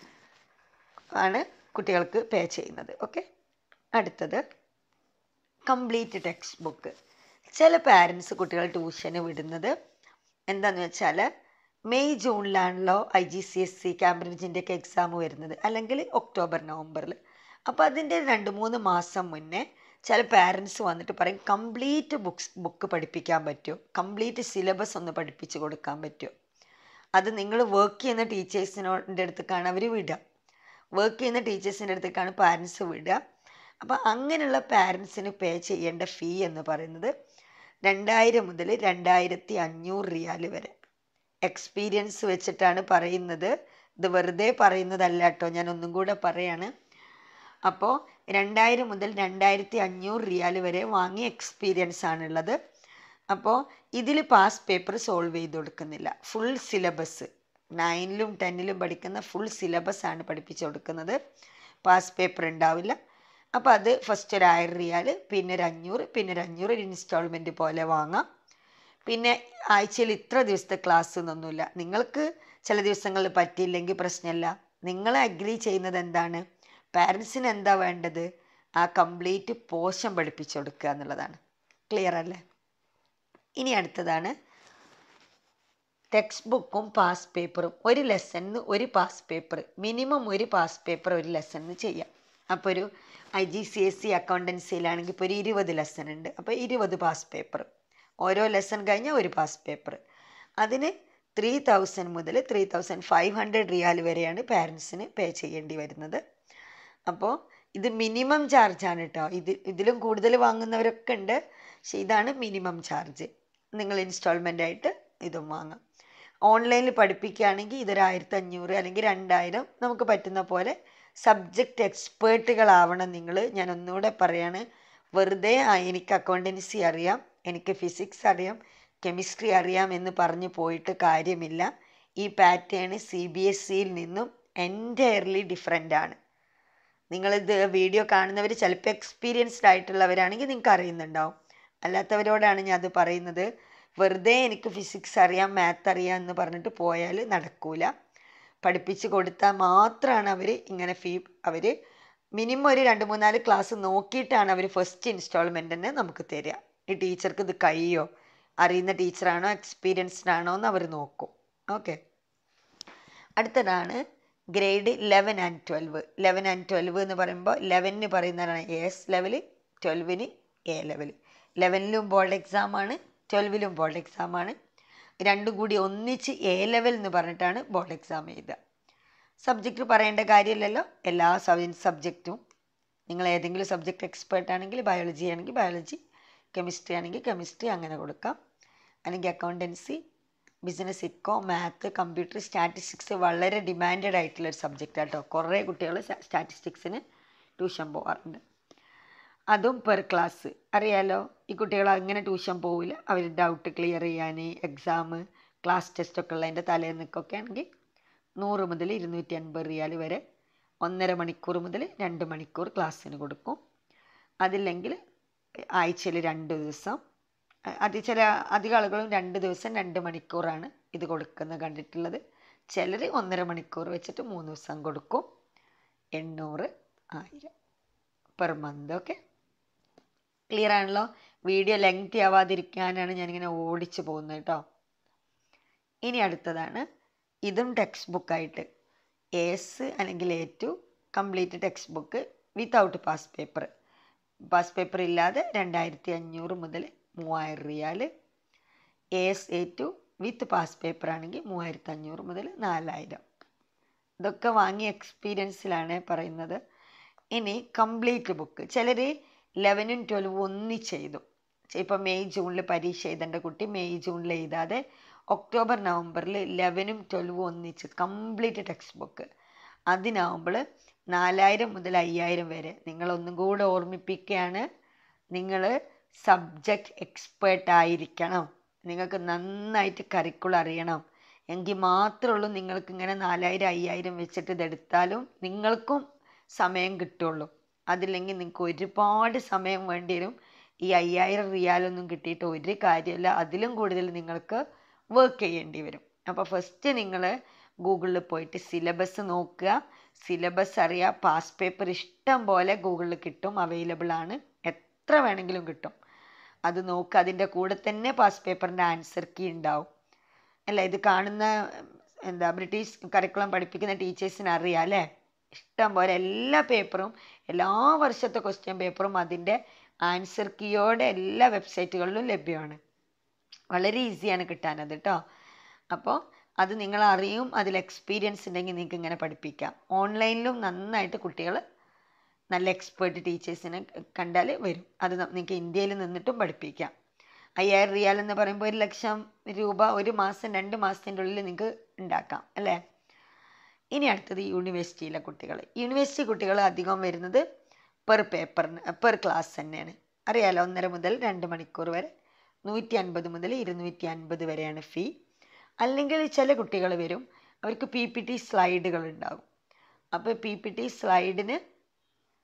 ആണ് കുട്ടികൾക്ക് പേ ചെയ്യുന്നത് ഓക്കെ അടുത്തത് കംപ്ലീറ്റ് ടെക്സ്റ്റ് ബുക്ക് ചില പാരൻസ് കുട്ടികൾ ട്യൂഷന് വിടുന്നത് എന്താന്ന് വെച്ചാൽ മെയ് ജൂണിലാണല്ലോ I G C S E കാംബ്രിഡ്ജിൻ്റെ ഒക്കെ എക്സാം വരുന്നത് അല്ലെങ്കിൽ ഒക്ടോബർ നവംബറിൽ അപ്പോൾ അതിൻ്റെ രണ്ട് മൂന്ന് മാസം മുന്നേ ചില പാരൻസ് വന്നിട്ട് പറയും കംപ്ലീറ്റ് ബുക്സ് ബുക്ക് പഠിപ്പിക്കാൻ പറ്റുമോ കംപ്ലീറ്റ് സിലബസ് ഒന്ന് പഠിപ്പിച്ച് കൊടുക്കാൻ പറ്റുമോ അത് നിങ്ങൾ വർക്ക് ചെയ്യുന്ന ടീച്ചേഴ്സിനോടെ അടുത്തേക്കാണ് അവർ വിടുക വർക്ക് ചെയ്യുന്ന ടീച്ചേഴ്സിൻ്റെ അടുത്തേക്കാണ് പാരൻസ് വിടുക അപ്പോൾ അങ്ങനെയുള്ള പാരൻസിന് പേ ചെയ്യേണ്ട ഫീ എന്ന് പറയുന്നത് രണ്ടായിരം മുതൽ രണ്ടായിരത്തി അഞ്ഞൂറ് റിയാൽ വരെ എക്സ്പീരിയൻസ് വെച്ചിട്ടാണ് പറയുന്നത് ഇത് വെറുതെ പറയുന്നതല്ല കേട്ടോ ഞാൻ ഒന്നും കൂടെ പറയാണ് അപ്പോൾ രണ്ടായിരം മുതൽ രണ്ടായിരത്തി അഞ്ഞൂറ് റിയാൽ വരെ വാങ്ങിയ എക്സ്പീരിയൻസ് ആണുള്ളത് അപ്പോൾ ഇതിൽ പാസ് പേപ്പർ സോൾവ് ചെയ്ത് കൊടുക്കുന്നില്ല ഫുൾ സിലബസ് നയനിലും ടെന്നിലും പഠിക്കുന്ന ഫുൾ സിലബസ് ആണ് പഠിപ്പിച്ചു കൊടുക്കുന്നത് പാസ് പേപ്പർ ഉണ്ടാവില്ല അപ്പോൾ അത് ഫസ്റ്റ് ഒരു ആയിരം റിയാൽ പിന്നെ ഒരു അഞ്ഞൂറ് പിന്നെ ഒരു അഞ്ഞൂറ് ഒരു ഇൻസ്റ്റാൾമെൻറ്റ് പോലെ വാങ്ങാം പിന്നെ ആഴ്ചയിൽ ഇത്ര ദിവസത്തെ ക്ലാസ് എന്നൊന്നുമില്ല നിങ്ങൾക്ക് ചില ദിവസങ്ങളിൽ പറ്റിയില്ലെങ്കിൽ പ്രശ്നമില്ല നിങ്ങൾ അഗ്രി ചെയ്യുന്നത് എന്താണ് പാരൻസിന് എന്താ വേണ്ടത് ആ കംപ്ലീറ്റ് പോഷൻ പഠിപ്പിച്ചു കൊടുക്കുക എന്നുള്ളതാണ് ക്ലിയർ അല്ലേ ഇനി അടുത്തതാണ് ടെക്സ്റ്റ് ബുക്കും പാസ് പേപ്പറും ഒരു ലെസണിന് ഒരു പാസ് പേപ്പർ മിനിമം ഒരു പാസ് പേപ്പർ ഒരു ലെസണിന് ചെയ്യാം അപ്പോൾ ഒരു I G C S E അക്കൗണ്ടൻസിയിലാണെങ്കിൽ ഇപ്പോൾ ഒരു ഇരുപത് ലെസൺ ഉണ്ട് അപ്പോൾ ഇരുപത് പാസ് പേപ്പർ ഓരോ ലെസൺ കഴിഞ്ഞാൽ ഒരു പാസ് പേപ്പർ അതിന് ത്രീ തൗസൻഡ് മുതൽ ത്രീ തൗസൻഡ് ഫൈവ് ഹൺഡ്രഡ് റിയാൽ വരെയാണ് പാരൻസിന് പേ ചെയ്യേണ്ടി വരുന്നത് അപ്പോൾ ഇത് മിനിമം ചാർജാണ് കേട്ടോ ഇത് ഇതിലും കൂടുതൽ വാങ്ങുന്നവരൊക്കെ ഉണ്ട് പക്ഷേ ഇതാണ് മിനിമം ചാർജ് നിങ്ങൾ ഇൻസ്റ്റാൾമെൻ്റ് ആയിട്ട് ഇതും വാങ്ങാം ഓൺലൈനിൽ പഠിപ്പിക്കുകയാണെങ്കിൽ ഇതൊരു ആയിരത്തി അഞ്ഞൂറ് അല്ലെങ്കിൽ രണ്ടായിരം നമുക്ക് പറ്റുന്ന പോലെ സബ്ജക്റ്റ് എക്സ്പേർട്ടുകളാവണം നിങ്ങൾ ഞാൻ ഒന്നുകൂടെ പറയാണ് വെറുതെ ആ എനിക്ക് അക്കൗണ്ടൻസി അറിയാം എനിക്ക് ഫിസിക്സ് അറിയാം കെമിസ്ട്രി അറിയാം എന്ന് പറഞ്ഞു പോയിട്ട് കാര്യമില്ല ഈ പാറ്റേൺ സി ബി എസ് സിയിൽ നിന്നും എൻറ്റയർലി ഡിഫറെൻ്റ് ആണ് നിങ്ങളിത് വീഡിയോ കാണുന്നവർ ചിലപ്പോൾ എക്സ്പീരിയൻസ്ഡ് ആയിട്ടുള്ളവരാണെങ്കിൽ നിങ്ങൾക്ക് അറിയുന്നുണ്ടാവും അല്ലാത്തവരോടാണ് ഞാൻ അത് പറയുന്നത് വെറുതെ എനിക്ക് ഫിസിക്സ് അറിയാം മാത്ത് അറിയാം എന്ന് പറഞ്ഞിട്ട് പോയാൽ നടക്കൂല പഠിപ്പിച്ച് കൊടുത്താൽ മാത്രമാണ് അവർ ഇങ്ങനെ ഫീ അവർ മിനിമം ഒരു രണ്ട് മൂന്നാല് ക്ലാസ് നോക്കിയിട്ടാണ് അവർ ഫസ്റ്റ് ഇൻസ്റ്റാൾമെൻ്റ് തന്നെ നമുക്ക് തരിക ഈ ടീച്ചർക്ക് ഇത് കഴിയോ അറിയുന്ന ടീച്ചറാണോ എക്സ്പീരിയൻസ്ഡ് ആണോ എന്ന് അവർ നോക്കും ഓക്കെ അടുത്തതാണ് grade eleven and twelve eleven and twelve എന്ന് പറയുമ്പോൾ ലെവനിന് പറയുന്നതാണ് എസ് ലെവൽ ട്വൽവിന് എ ലെവൽ ലെവനിലും ബോർഡ് എക്സാമാണ് ട്വൽവിലും ബോർഡ് എക്സാമാണ് രണ്ടും കൂടി ഒന്നിച്ച് എ ലെവൽ എന്ന് പറഞ്ഞിട്ടാണ് ബോർഡ് എക്സാം എഴുതുക സബ്ജക്റ്റ് പറയേണ്ട കാര്യമില്ലല്ലോ എല്ലാ സബ്ജക്റ്റും നിങ്ങൾ ഏതെങ്കിലും സബ്ജക്റ്റ് എക്സ്പേർട്ട് ആണെങ്കിൽ ബയോളജി ആണെങ്കിൽ ബയോളജി കെമിസ്ട്രി ആണെങ്കിൽ കെമിസ്ട്രി അങ്ങനെ കൊടുക്കാം അല്ലെങ്കിൽ accountancy business eco math computer statistics വളരെ ഡിമാൻഡഡ് ആയിട്ടുള്ള ഒരു സബ്ജക്റ്റ് കേട്ടോ കുറേ കുട്ടികൾ സ്റ്റാറ്റിസ്റ്റിക്സിന് ട്യൂഷൻ പോകാറുണ്ട് അതും പെർ ക്ലാസ് അറിയാലോ ഈ കുട്ടികൾ അങ്ങനെ ട്യൂഷൻ പോവില്ല അവർ ഡൗട്ട് ക്ലിയർ ചെയ്യാൻ എക്സാം ക്ലാസ് ടെസ്റ്റ് ഒക്കെ ഉള്ളതിൻ്റെ തലേന്നൊക്കെ ആണെങ്കിൽ നൂറ് മുതൽ ഇരുന്നൂറ്റി അൻപത് റിയാൽ വരെ ഒന്നര മണിക്കൂർ മുതൽ രണ്ട് മണിക്കൂർ ക്ലാസ്സിന് കൊടുക്കും അതില്ലെങ്കിൽ ആഴ്ചയിൽ രണ്ട് ദിവസം അത് ചില അധികം ആളുകളും രണ്ട് ദിവസം രണ്ട് മണിക്കൂറാണ് ഇത് കൊടുക്കുന്നത് കണ്ടിട്ടുള്ളത് ചിലർ ഒന്നര മണിക്കൂർ വെച്ചിട്ട് മൂന്ന് ദിവസം കൊടുക്കും എണ്ണൂറ് ആയിരം പെർ മന്ത് ഓക്കെ ക്ലിയർ ആണല്ലോ വീഡിയോ ലെങ്തി ആവാതിരിക്കാനാണ് ഞാനിങ്ങനെ ഓടിച്ചു പോകുന്നത് കേട്ടോ ഇനി അടുത്തതാണ് ഇതും ടെക്സ്റ്റ് ബുക്കായിട്ട് എസ് അല്ലെങ്കിൽ A two complete text book without past paper past paper ഇല്ലാതെ രണ്ടായിരത്തി അഞ്ഞൂറ് മുതൽ മൂവായിരം റിയാൽ S A two with past paper ആണെങ്കിൽ മൂവായിരത്തി അഞ്ഞൂറ് മുതൽ നാലായിരം ഇതൊക്കെ വാങ്ങിയ എക്സ്പീരിയൻസിലാണ് പറയുന്നത് ഇനി കംപ്ലീറ്റ് ബുക്ക് ചിലർ ലെവനും ട്വൽവും ഒന്നിച്ച് എഴുതും ഇപ്പം മെയ് ജൂണിൽ പരീക്ഷ എഴുതേണ്ട കുട്ടി മെയ് ജൂണിൽ എഴുതാതെ ഒക്ടോബർ നവംബറിൽ ലെവനും ട്വൽവും ഒന്നിച്ച് കംപ്ലീറ്റ് ടെക്സ്റ്റ് ബുക്ക് അതിനാവുമ്പോൾ നാലായിരം മുതൽ അയ്യായിരം വരെ നിങ്ങളൊന്നും കൂടെ ഓർമ്മിപ്പിക്കുകയാണ് നിങ്ങൾ സബ്ജക്റ്റ് എക്സ്പേർട്ട് ആയിരിക്കണം നിങ്ങൾക്ക് നന്നായിട്ട് കരിക്കുളം അറിയണം എങ്കിൽ മാത്രമേ ഉള്ളൂ നിങ്ങൾക്ക് ഇങ്ങനെ നാലായിരം അയ്യായിരം വെച്ചിട്ട് ഇതെടുത്താലും നിങ്ങൾക്കും സമയം കിട്ടുള്ളൂ അതില്ലെങ്കിൽ നിങ്ങൾക്ക് ഒരുപാട് സമയം വേണ്ടി വരും ഈ അയ്യായിരം റിയാലൊന്നും കിട്ടിയിട്ട് ഒരു കാര്യമില്ല അതിലും കൂടുതൽ നിങ്ങൾക്ക് വർക്ക് ചെയ്യേണ്ടി വരും അപ്പോൾ ഫസ്റ്റ് നിങ്ങൾ ഗൂഗിളിൽ പോയിട്ട് സിലബസ് നോക്കുക സിലബസ് അറിയുക പാസ് പേപ്പർ ഇഷ്ടം പോലെ ഗൂഗിളിൽ കിട്ടും അവൈലബിൾ ആണ് എത്ര വേണമെങ്കിലും കിട്ടും അത് നോക്കുക അതിൻ്റെ കൂടെ തന്നെ പാസ് പേപ്പറിൻ്റെ ആൻസർ കീ ഉണ്ടാവും അല്ല ഇത് കാണുന്ന എന്താ ബ്രിട്ടീഷ് കരിക്കുളം പഠിപ്പിക്കുന്ന ടീച്ചേഴ്സിന് അറിയാം അല്ലേ ഇഷ്ടം പോലെ എല്ലാ പേപ്പറും എല്ലാ വർഷത്തെ ക്വസ്റ്റ്യൻ പേപ്പറും അതിൻ്റെ ആൻസർ കീയോടെ എല്ലാ വെബ്സൈറ്റുകളിലും ലഭ്യമാണ് വളരെ ഈസിയാണ് കിട്ടാനത് കേട്ടോ അപ്പോൾ അത് നിങ്ങൾ അറിയും അതിൽ എക്സ്പീരിയൻസ് ഉണ്ടെങ്കിൽ നിങ്ങൾക്ക് ഇങ്ങനെ പഠിപ്പിക്കാം ഓൺലൈനിലും നന്നായിട്ട് കുട്ടികൾ നല്ല എക്സ്പേർട്ട് ടീച്ചേഴ്സിനെ കണ്ടാൽ വരും അത് നിങ്ങൾക്ക് ഇന്ത്യയിൽ നിന്നിട്ടും പഠിപ്പിക്കാം അയ്യായിരം റിയാൽ എന്ന് പറയുമ്പോൾ ഒരു ലക്ഷം രൂപ ഒരു മാസം രണ്ട് മാസത്തിൻ്റെ ഉള്ളിൽ നിങ്ങൾക്ക് ഉണ്ടാക്കാം അല്ലേ ഇനി അടുത്തത് യൂണിവേഴ്സിറ്റിയിലെ കുട്ടികൾ യൂണിവേഴ്സിറ്റി കുട്ടികൾ അധികം വരുന്നത് പെർ പേപ്പറിന് പെർ ക്ലാസ് തന്നെയാണ് അറിയാലോ ഒന്നര മുതൽ രണ്ട് മണിക്കൂർ വരെ നൂറ്റി അൻപത് മുതൽ ഇരുന്നൂറ്റി അൻപത് വരെയാണ് ഫീ അല്ലെങ്കിൽ ചില കുട്ടികൾ വരും അവർക്ക് പി പി ടി സ്ലൈഡുകൾ ഉണ്ടാകും അപ്പോൾ പി പി ടി സ്ലൈഡിന്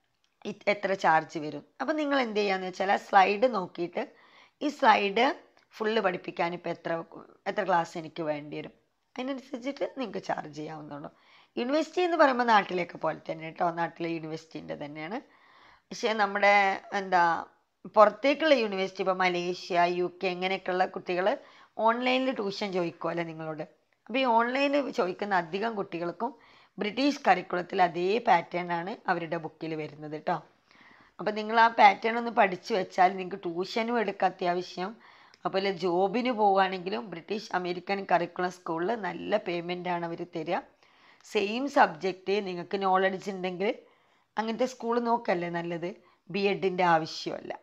എത്ര ചാർജ് വരും അപ്പോൾ നിങ്ങൾ എന്ത് ചെയ്യാന്ന് വെച്ചാൽ ആ സ്ലൈഡ് നോക്കിയിട്ട് ഈ സ്ലൈഡ് ഫുള്ള് പഠിപ്പിക്കാൻ ഇപ്പോൾ എത്ര എത്ര ക്ലാസ് എനിക്ക് വേണ്ടി വരും അതിനനുസരിച്ചിട്ട് നിങ്ങൾക്ക് ചാർജ് ചെയ്യാവുന്നുള്ളൂ യൂണിവേഴ്സിറ്റി എന്ന് പറയുമ്പോൾ നാട്ടിലേക്ക് പോലെ തന്നെ കേട്ടോ നാട്ടിലെ യൂണിവേഴ്സിറ്റീൻ്റെ തന്നെയാണ് പക്ഷേ നമ്മുടെ എന്താ പുറത്തേക്കുള്ള യൂണിവേഴ്സിറ്റി ഇപ്പോൾ മലേഷ്യ യു കെ അങ്ങനെയൊക്കെയുള്ള കുട്ടികൾ ഓൺലൈനിൽ ട്യൂഷൻ ചോദിക്കുമല്ലോ നിങ്ങളോട് അപ്പോൾ ഈ ഓൺലൈനിൽ ചോദിക്കുന്ന അധികം കുട്ടികൾക്കും ബ്രിട്ടീഷ് കരിക്കുളത്തിൽ അതേ പാറ്റേൺ ആണ് അവരുടെ ബുക്കിൽ വരുന്നത് കേട്ടോ അപ്പോൾ നിങ്ങൾ ആ പാറ്റേൺ ഒന്ന് പഠിച്ചു വെച്ചാൽ നിങ്ങൾക്ക് ട്യൂഷനും എടുക്കാം അത്യാവശ്യം അതുപോലെ ജോബിന് പോവുകയാണെങ്കിലും ബ്രിട്ടീഷ് അമേരിക്കൻ കറിക്കുലം സ്കൂളിൽ നല്ല പേയ്മെൻ്റ് ആണ് അവർ തരിക സെയിം സബ്ജക്റ്റ് നിങ്ങൾക്ക് നോളജ് ഉണ്ടെങ്കിൽ അങ്ങനത്തെ സ്കൂൾ നോക്കല്ലേ നല്ലത് ബി എഡിൻ്റെ ആവശ്യമല്ല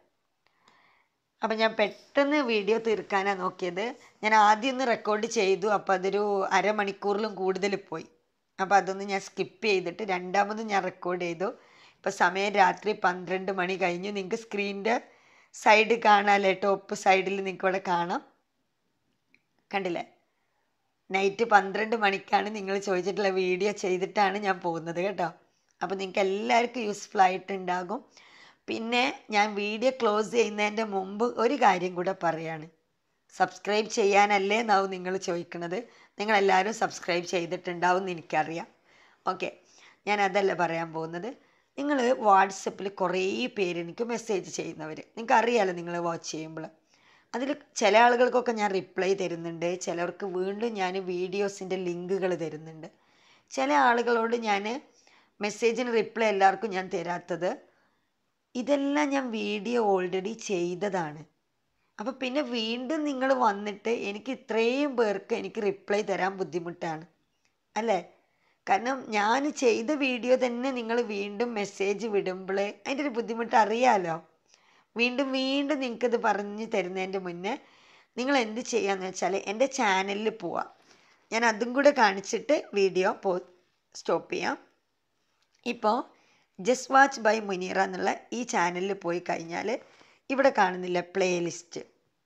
അപ്പം ഞാൻ പെട്ടെന്ന് വീഡിയോ തീർക്കാനാണ് നോക്കിയത് ഞാൻ ആദ്യം ഒന്ന് റെക്കോർഡ് ചെയ്തു അപ്പോൾ അതൊരു അരമണിക്കൂറിലും കൂടുതൽ പോയി അപ്പോൾ അതൊന്ന് ഞാൻ സ്കിപ്പ് ചെയ്തിട്ട് രണ്ടാമത് ഞാൻ റെക്കോർഡ് ചെയ്തു ഇപ്പോൾ സമയം രാത്രി പന്ത്രണ്ട് മണി കഴിഞ്ഞു നിങ്ങൾക്ക് സ്ക്രീനിൻ്റെ സൈഡ് കാണാമല്ലേ ടോപ്പ് സൈഡിൽ നിങ്ങൾക്ക് ഇവിടെ കാണാം കണ്ടില്ലേ നൈറ്റ് പന്ത്രണ്ട് മണിക്കാണ് നിങ്ങൾ ചോദിച്ചിട്ടുള്ള വീഡിയോ ചെയ്തിട്ടാണ് ഞാൻ പോകുന്നത് കേട്ടോ അപ്പോൾ നിങ്ങൾക്ക് എല്ലാവർക്കും യൂസ്ഫുൾ ആയിട്ടുണ്ടാകും പിന്നെ ഞാൻ വീഡിയോ ക്ലോസ് ചെയ്യുന്നതിൻ്റെ മുമ്പ് ഒരു കാര്യം കൂടെ പറയാണ് സബ്സ്ക്രൈബ് ചെയ്യാനല്ലേ എന്നാവും നിങ്ങൾ ചോദിക്കുന്നത് നിങ്ങളെല്ലാവരും സബ്സ്ക്രൈബ് ചെയ്തിട്ടുണ്ടാവും എന്ന് എനിക്കറിയാം ഓക്കെ ഞാൻ അതല്ല പറയാൻ പോകുന്നത് നിങ്ങൾ വാട്സപ്പിൽ കുറേ പേര് എനിക്ക് മെസ്സേജ് ചെയ്യുന്നവർ നിങ്ങൾക്ക് അറിയാമല്ലോ നിങ്ങൾ വാച്ച് ചെയ്യുമ്പോൾ അതിൽ ചില ആളുകൾക്കൊക്കെ ഞാൻ റിപ്ലൈ തരുന്നുണ്ട് ചിലർക്ക് വീണ്ടും ഞാൻ വീഡിയോസിൻ്റെ ലിങ്കുകൾ തരുന്നുണ്ട് ചില ആളുകളോട് ഞാൻ മെസ്സേജിന് റിപ്ലൈ എല്ലാവർക്കും ഞാൻ തരാത്തത് ഇതെല്ലാം ഞാൻ വീഡിയോ ഓൾറെഡി ചെയ്തതാണ് അപ്പോൾ പിന്നെ വീണ്ടും നിങ്ങൾ വന്നിട്ട് എനിക്ക് ഇത്രയും പേർക്ക് എനിക്ക് റിപ്ലൈ തരാൻ ബുദ്ധിമുട്ടാണ് അല്ലേ കാരണം ഞാൻ ചെയ്ത വീഡിയോ തന്നെ നിങ്ങൾ വീണ്ടും മെസ്സേജ് വിടുമ്പോൾ അതിൻ്റെ ഒരു ബുദ്ധിമുട്ട് അറിയാലോ വീണ്ടും വീണ്ടും നിങ്ങൾക്കത് പറഞ്ഞു തരുന്നതിൻ്റെ മുന്നേ നിങ്ങൾ എന്ത് ചെയ്യാന്ന് വെച്ചാൽ എൻ്റെ ചാനലിൽ പോവാം ഞാൻ അതും കൂടെ കാണിച്ചിട്ട് വീഡിയോ പോ സ്റ്റോപ്പ് ചെയ്യാം ഇപ്പോൾ ജസ്റ്റ് വാച്ച് ബൈ മുനീറ എന്നുള്ള ഈ ചാനലിൽ പോയി കഴിഞ്ഞാൽ ഇവിടെ കാണുന്നില്ല പ്ലേലിസ്റ്റ്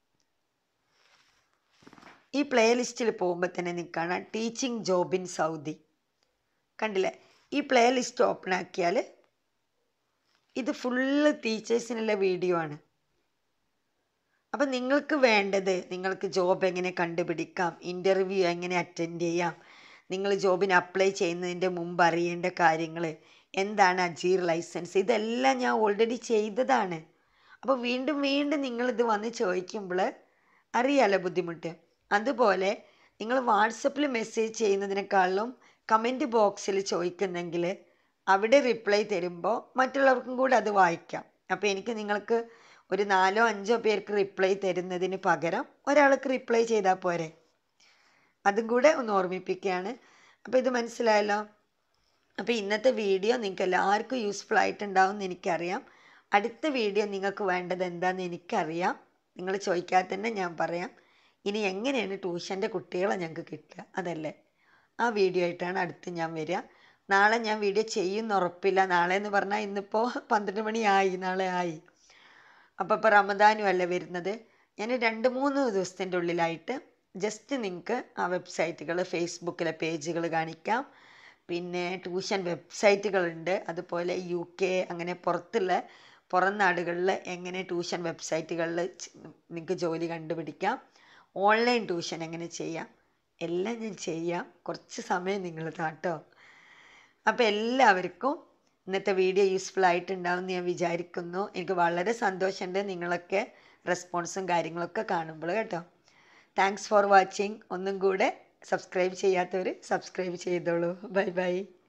ഈ പ്ലേലിസ്റ്റിൽ പോകുമ്പോൾ തന്നെ നിങ്ങൾക്ക് കാണാം ടീച്ചിങ് ജോബ് ഇൻ സൗദി കണ്ടില്ലേ ഈ പ്ലേലിസ്റ്റ് ഓപ്പൺ ആക്കിയാൽ ഇത് ഫുള്ള് ടീച്ചേഴ്സിനുള്ള വീഡിയോ ആണ് അപ്പം നിങ്ങൾക്ക് വേണ്ടത് നിങ്ങൾക്ക് ജോബ് എങ്ങനെ കണ്ടുപിടിക്കാം ഇൻ്റർവ്യൂ എങ്ങനെ അറ്റൻഡ് ചെയ്യാം നിങ്ങൾ ജോബിന് അപ്ലൈ ചെയ്യുന്നതിൻ്റെ മുമ്പ് അറിയേണ്ട കാര്യങ്ങൾ എന്താണ് അജീർ ലൈസൻസ് ഇതെല്ലാം ഞാൻ ഓൾറെഡി ചെയ്തതാണ് അപ്പോൾ വീണ്ടും വീണ്ടും നിങ്ങളിത് വന്ന് ചോദിക്കുമ്പോൾ അറിയാലോ ബുദ്ധിമുട്ട് അതുപോലെ നിങ്ങൾ വാട്സപ്പിൽ മെസ്സേജ് ചെയ്യുന്നതിനേക്കാളും കമൻറ്റ് ബോക്സിൽ ചോദിക്കുന്നെങ്കിൽ അവിടെ റിപ്ലൈ തരുമ്പോൾ മറ്റുള്ളവർക്കും കൂടെ അത് വായിക്കാം അപ്പോൾ എനിക്ക് നിങ്ങൾക്ക് ഒരു നാലോ അഞ്ചോ പേർക്ക് റിപ്ലൈ തരുന്നതിന് പകരം ഒരാൾക്ക് റിപ്ലൈ ചെയ്താൽ പോരെ അതും കൂടെ ഒന്ന് ഓർമ്മിപ്പിക്കുകയാണ് അപ്പോൾ ഇത് മനസ്സിലായല്ലോ അപ്പോൾ ഇന്നത്തെ വീഡിയോ നിങ്ങൾക്ക് എല്ലാവർക്കും യൂസ്ഫുൾ ആയിട്ടുണ്ടാവും എന്ന് എനിക്കറിയാം അടുത്ത വീഡിയോ നിങ്ങൾക്ക് വേണ്ടത് എന്താണെന്ന് എനിക്കറിയാം നിങ്ങൾ ചോദിക്കാതെ തന്നെ ഞാൻ പറയാം ഇനി എങ്ങനെയാണ് ട്യൂഷൻ്റെ കുട്ടികളെ ഞങ്ങൾക്ക് കിട്ടുക അതല്ലേ ആ വീഡിയോ ആയിട്ടാണ് അടുത്ത് ഞാൻ വരിക നാളെ ഞാൻ വീഡിയോ ചെയ്യുമെന്ന് ഉറപ്പില്ല നാളെ എന്ന് പറഞ്ഞാൽ ഇന്നിപ്പോൾ പന്ത്രണ്ട് മണിയായി നാളെ ആയി അപ്പോൾ ഇപ്പോൾ റമദാനും അല്ലേ വരുന്നത് ഞാൻ രണ്ട് മൂന്ന് ദിവസത്തിൻ്റെ ഉള്ളിലായിട്ട് ജസ്റ്റ് നിങ്ങൾക്ക് ആ വെബ്സൈറ്റുകൾ ഫേസ്ബുക്കിലെ പേജുകൾ കാണിക്കാം പിന്നെ ട്യൂഷൻ വെബ്സൈറ്റുകളുണ്ട് അതുപോലെ യു കെ അങ്ങനെ പുറത്തുള്ള പുറം നാടുകളിൽ എങ്ങനെ ട്യൂഷൻ വെബ്സൈറ്റുകളിൽ നിങ്ങൾക്ക് ജോലി കണ്ടുപിടിക്കാം ഓൺലൈൻ ട്യൂഷൻ എങ്ങനെ ചെയ്യാം എല്ലാം ഞാൻ ചെയ്യാം കുറച്ച് സമയം നിങ്ങൾ താട്ടോ അപ്പോൾ എല്ലാവർക്കും ഇന്നത്തെ വീഡിയോ യൂസ്ഫുൾ ആയിട്ടുണ്ടാവും എന്ന് ഞാൻ വിചാരിക്കുന്നു എനിക്ക് വളരെ സന്തോഷമുണ്ട് നിങ്ങളൊക്കെ റെസ്പോൺസും കാര്യങ്ങളൊക്കെ കാണുമ്പോൾ കേട്ടോ താങ്ക്സ് ഫോർ വാച്ചിങ് ഒന്നും കൂടെ സബ്സ്ക്രൈബ് ചെയ്യാത്തവർ സബ്സ്ക്രൈബ് ചെയ്തോളൂ ബൈ ബൈ